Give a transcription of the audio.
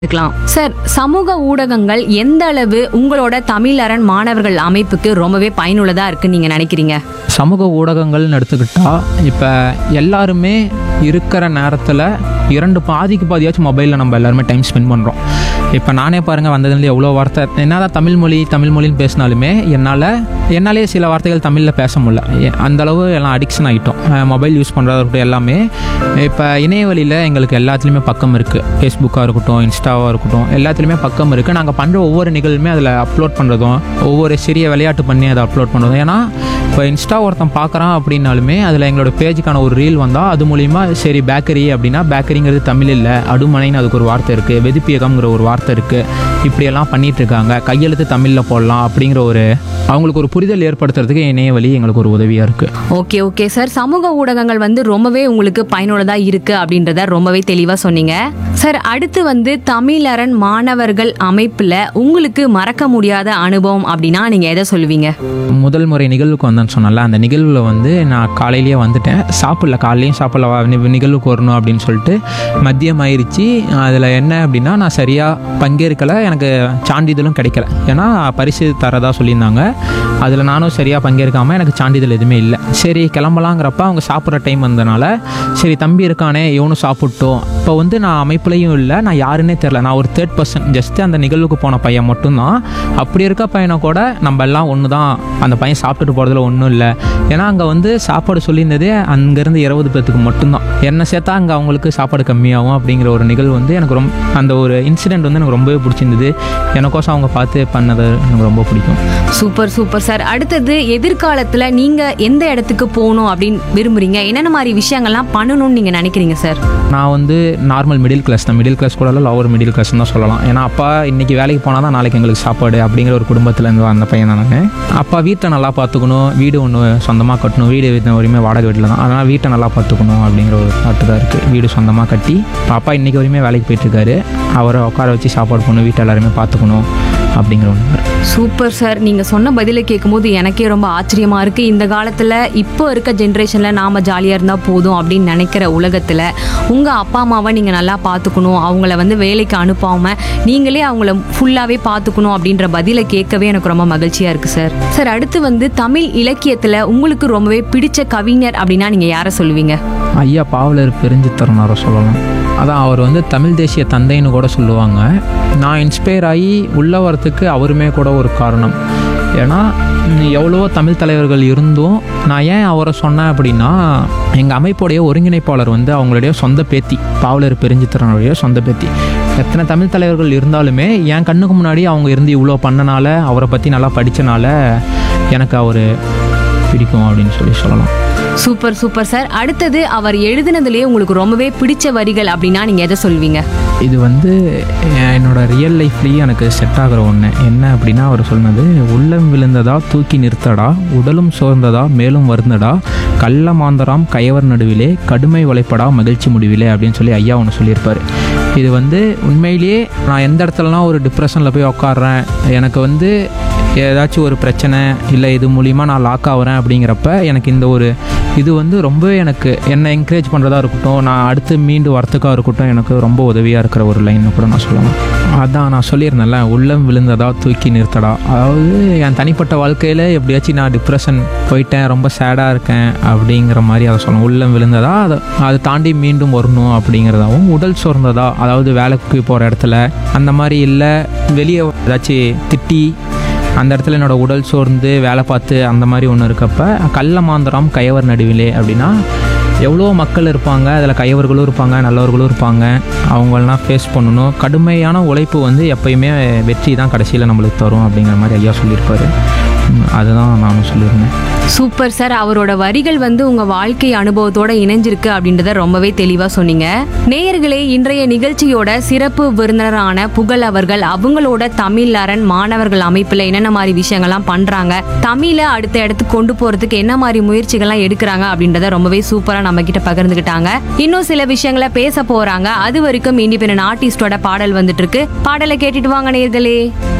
இருக்கலாம் சார் சமூக ஊடகங்கள் எந்த அளவு உங்களோட தமிழரண் மாணவர்கள் அமைப்புக்கு ரொம்பவே பயனுள்ளதா இருக்குன்னு நீங்க நினைக்கிறீங்க சமூக ஊடகங்கள்னு எடுத்துக்கிட்டா இப்போ எல்லாருமே இருக்கிற நேரத்தில் இரண்டு பாதிக்கு பாதியாச்சும் மொபைலில் நம்ம எல்லாருமே டைம் ஸ்பெண்ட் பண்ணுறோம் இப்போ நானே பாருங்கள் வந்ததுலேருந்து எவ்வளோ வார்த்தை என்னதான் தமிழ் மொழி தமிழ் மொழின்னு பேசினாலுமே என்னால் என்னாலே சில வார்த்தைகள் தமிழில் பேச முடியல எ- அந்த அளவு எல்லாம் அடிக்ஷன் ஆகிட்டோம் மொபைல் யூஸ் பண்ணுறதா இருக்கட்டும் எல்லாமே இப்போ இணையவழியில் எங்களுக்கு எல்லாத்துலேயுமே பக்கம் இருக்குது ஃபேஸ்புக்காக இருக்கட்டும் இன்ஸ்டாவாக இருக்கட்டும் எல்லாத்துலேயுமே பக்கம் இருக்குது நாங்கள் பண்ணுற ஒவ்வொரு நிகழ்வுமே அதில் அப்லோட் பண்ணுறதும் ஒவ்வொரு சிறிய விளையாட்டு பண்ணி அதை அப்லோட் பண்ணுறதும் ஏன்னா இப்போ இன்ஸ்டா ஒருத்தன் பார்க்குறான் அப்படின்னாலுமே அதில் எங்களோட பேஜுக்கான ஒரு ரீல் வந்தால் அது மூலிமா சரி பேக்கரி அப்படின்னா பேக்கரிங்கிறது தமிழ் இல்லை அடுமனைன்னு அதுக்கு ஒரு வார்த்தை இருக்குது வெதுப்பியகம்ங்கிற ஒரு வார்த்தை இருக்குது இப்படியெல்லாம் பண்ணிட்டு இருக்காங்க கையெழுத்து தமிழில் போடலாம் அப்படிங்கிற ஒரு அவங்களுக்கு ஒரு புரிதல் ஏற்படுத்துறதுக்கு இணைய வழி எங்களுக்கு ஒரு உதவியாக இருக்குது ஓகே ஓகே சார் சமூக ஊடகங்கள் வந்து ரொம்பவே உங்களுக்கு பயனுள்ளதா இருக்கு அப்படின்றத ரொம்பவே தெளிவா சொன்னீங்க சார் அடுத்து வந்து தமிழரண் மாணவர்கள் அமைப்புல உங்களுக்கு மறக்க முடியாத அனுபவம் அப்படின்னா நீங்க எதை சொல்லுவீங்க முதல் முறை நிகழ்வுக்கு வந்தேன்னு சொன்னல அந்த நிகழ்வில் வந்து நான் காலையிலேயே வந்துட்டேன் சாப்பிடல காலையிலையும் சாப்பிடல வா, நி- நிகழ்வுக்கு வரணும் அப்படின்னு சொல்லிட்டு மதியம் ஆயிடுச்சு அதில் என்ன அப்படின்னா நான் சரியாக பங்கேற்கலை எனக்கு சான்றிதழும் கிடைக்கல ஏன்னா பரிசு தரதா சொல்லியிருந்தாங்க அதில் நானும் சரியாக பங்கேற்காமல் எனக்கு சான்றிதழ் எதுவுமே இல்லை சரி கிளம்பலாங்கிறப்ப அவங்க சாப்பிட்ற டைம் வந்தனால சரி தம்பி இருக்கானே இவனும் சாப்பிட்டோம் இப்போ வந்து நான் அமைப்புலையும் இல்லை நான் யாருன்னே தெரில நான் ஒரு தேர்ட் பர்சன் ஜஸ்ட் அந்த நிகழ்வுக்கு போன பையன் மட்டும்தான் அப்படி இருக்க பையனை கூட நம்ம எல்லாம் ஒன்று தான் அந்த பையன் சாப்பிட்டுட்டு போகிறதுல ஒன்றும் இல்லை ஏன்னா அங்கே வந்து சாப்பாடு சொல்லியிருந்ததே அங்கேருந்து இருபது பேர்த்துக்கு மட்டும்தான் என்ன சேர்த்தா அங்கே அவங்களுக்கு சாப்பாடு கம்மியாகும் அப்படிங்கிற ஒரு நிகழ்வு வந்து எனக்கு ரொம்ப அந்த ஒரு இன்சிடெண்ட் வந்து எனக்கு ரொம்பவே பிடிச்சிருந்தது எனக்கோசம் அவங்க பார்த்து பண்ணது எனக்கு ரொம்ப பிடிக்கும் சூப்பர் சூப்பர் சார் அடுத்தது எதிர்காலத்துல நீங்க எந்த இடத்துக்கு போகணும் அப்படின்னு விரும்புறீங்க என்னென்ன மாதிரி விஷயங்கள்லாம் பண்ணணும்னு நீங்க நினைக்கிறீங்க சார் நான் வந்து நார்மல் மிடில் கிளாஸ் தான் மிடில் கிளாஸ் கூட இல்லை லவர் மிடில் கிளாஸ் தான் சொல்லலாம் ஏன்னா அப்பா இன்னைக்கு வேலைக்கு போனால் தான் நாளைக்கு எங்களுக்கு சாப்பாடு அப்படிங்கிற ஒரு குடும்பத்துல இருந்து வந்த பையன் தான் நான் அப்பா வீட்டை நல்லா பார்த்துக்கணும் வீடு ஒன்று சொந்தமாக கட்டணும் வீடு வீட்டு வரையுமே வாடகை வீட்டில் தான் அதனால் வீட்டை நல்லா பார்த்துக்கணும் அப்படிங்கிற ஒரு தாட்டு தான் இருக்குது வீடு சொந்தமாக கட்டி அப்பா இன்னைக்கு வரையுமே வேலைக்கு போயிட்டுருக்காரு அவரை உட்கார வச்சு சாப்பாடு பண்ணணும் வீட்டை எல்லாருமே பார்த்துக்கணும் அப்படிங்கிற ஒன்று சூப்பர் சார் நீங்க சொன்ன பதிலை கேட்கும்போது எனக்கே ரொம்ப ஆச்சரியமா இருக்கு இந்த காலத்துல இப்போ இருக்க ஜென்ரேஷன்ல நாம ஜாலியா இருந்தா போதும் அப்படின்னு நினைக்கிற உலகத்துல உங்க அப்பா அம்மாவை நீங்க நல்லா பார்த்துக்கணும் அவங்கள வந்து வேலைக்கு அனுப்பாம நீங்களே அவங்கள ஃபுல்லாவே பார்த்துக்கணும் அப்படின்ற பதிலை கேட்கவே எனக்கு ரொம்ப மகிழ்ச்சியா இருக்கு சார் சார் அடுத்து வந்து தமிழ் இலக்கியத்துல உங்களுக்கு ரொம்பவே பிடிச்ச கவிஞர் அப்படின்னா நீங்க யாரை சொல்லுவீங்க ஐயா பாவலர் பெருஞ்சித்தரனாரை சொல்லலாம் அதான் அவர் வந்து தமிழ் தேசிய தந்தைன்னு கூட சொல்லுவாங்க நான் இன்ஸ்பயர் ஆகி உள்ள வரத்துக்கு அவருமே கூட ஒரு காரணம் ஏன்னா ம், எவ்வளவோ தமிழ் தலைவர்கள் இருந்தும் நான் ஏன் அவரை சொன்னேன் அப்படின்னா எங்கள் அமைப்புடைய ஒருங்கிணைப்பாளர் வந்து அவங்களுடைய சொந்த பேத்தி பாவலர் பெருஞ்சித்திரனுடைய சொந்த பேத்தி எத்தனை தமிழ் தலைவர்கள் இருந்தாலுமே என் கண்ணுக்கு முன்னாடி அவங்க இருந்து இவ்வளோ பண்ணனால அவரை பற்றி நல்லா படித்தனால எனக்கு அவர் பிடிக்கும் அப்படின்னு சொல்லி சொல்லலாம் சூப்பர் சூப்பர் சார் அடுத்தது அவர் எழுதினதுலயே உங்களுக்கு ரொம்பவே பிடிச்ச வரிகள் அப்படின்னா நீங்க எதை சொல்வீங்க இது வந்து எ- என்னோட ரியல் லைஃப்லேயும் எனக்கு செட் ஆகிற ஒன்று என்ன அப்படின்னா அவர் சொன்னது உள்ளம் விழுந்ததா தூக்கி நிறுத்தடா உடலும் சோர்ந்ததா மேலும் வருந்தடா கள்ள மாந்தராம் கயவர் நடுவிலே கடுமை உழைப்படா மகிழ்ச்சி முடிவிலே அப்படின்னு சொல்லி ஐயா ஒன்று சொல்லியிருப்பார் இது வந்து உண்மையிலேயே நான் எந்த இடத்துலலாம் ஒரு டிப்ரெஷனில் போய் உட்காடுறேன் எனக்கு வந்து ஏதாச்சும் ஒரு பிரச்சனை இல்லை இது மூலிமா நான் லாக் ஆகுறேன் அப்படிங்கிறப்ப எனக்கு இந்த ஒரு இது வந்து ரொம்பவே எனக்கு என்னை என்கரேஜ் பண்ணுறதா இருக்கட்டும் நான் அடுத்து மீண்டு வரத்துக்காக இருக்கட்டும் எனக்கு ரொம்ப உதவியாக இருக்கிற ஒரு லைன் கூட நான் சொல்லலாம் அதான் நான் சொல்லியிருந்தேன்ல உள்ளம் விழுந்ததா தூக்கி நிறுத்தடா அதாவது என் தனிப்பட்ட வாழ்க்கையில் எப்படியாச்சும் நான் டிப்ரெஷன் போயிட்டேன் ரொம்ப சேடாக இருக்கேன் அப்படிங்கிற மாதிரி அதை சொல்லணும் உள்ளம் விழுந்ததா அதை அதை தாண்டி மீண்டும் வரணும் அப்படிங்கிறதாவும் உடல் சோர்ந்ததா அதாவது வேலைக்கு போகிற இடத்துல அந்த மாதிரி இல்லை வெளியே ஏதாச்சும் திட்டி அந்த இடத்துல என்னோட உடல் சோர்ந்து வேலை பார்த்து அந்த மாதிரி ஒன்று இருக்கப்ப கள்ள மாந்தரம் கயவர் நடுவிலே அப்படின்னா எவ்வளோ மக்கள் இருப்பாங்க அதில் கயவர்களும் இருப்பாங்க நல்லவர்களும் இருப்பாங்க அவங்களெலாம் ஃபேஸ் பண்ணணும் கடுமையான உழைப்பு வந்து எப்பயுமே வெற்றி தான் கடைசியில் நம்மளுக்கு தரும் அப்படிங்கிற மாதிரி ஐயா சொல்லியிருப்பாரு ம், அதுதான் நானும் சொல்லியிருந்தேன் சூப்பர் சார் அவரோட வரிகள் வந்து உங்க வாழ்க்கை அனுபவத்தோட இணைஞ்சிருக்கு அப்படின்றத ரொம்பவே தெளிவா சொன்னீங்க நேயர்களே இன்றைய நிகழ்ச்சியோட சிறப்பு விருந்தினரான புகழ் அவர்கள் அவங்களோட தமிழ் அரண் மாணவர்கள் அமைப்புல என்னென்ன மாதிரி விஷயங்கள்லாம் பண்றாங்க தமிழை அடுத்த இடத்துக்கு கொண்டு போறதுக்கு என்ன மாதிரி முயற்சிகள்லாம் எடுக்கிறாங்க அப்படின்றத ரொம்பவே சூப்பரா நம்ம கிட்ட பகிர்ந்துக்கிட்டாங்க இன்னும் சில விஷயங்களை பேச போறாங்க அது வரைக்கும் இண்டிபெண்டன்ட் ஆர்டிஸ்டோட பாடல் வந்துட்டு இருக்கு பாடலை கேட்டுட்டு வாங்க நேயர்களே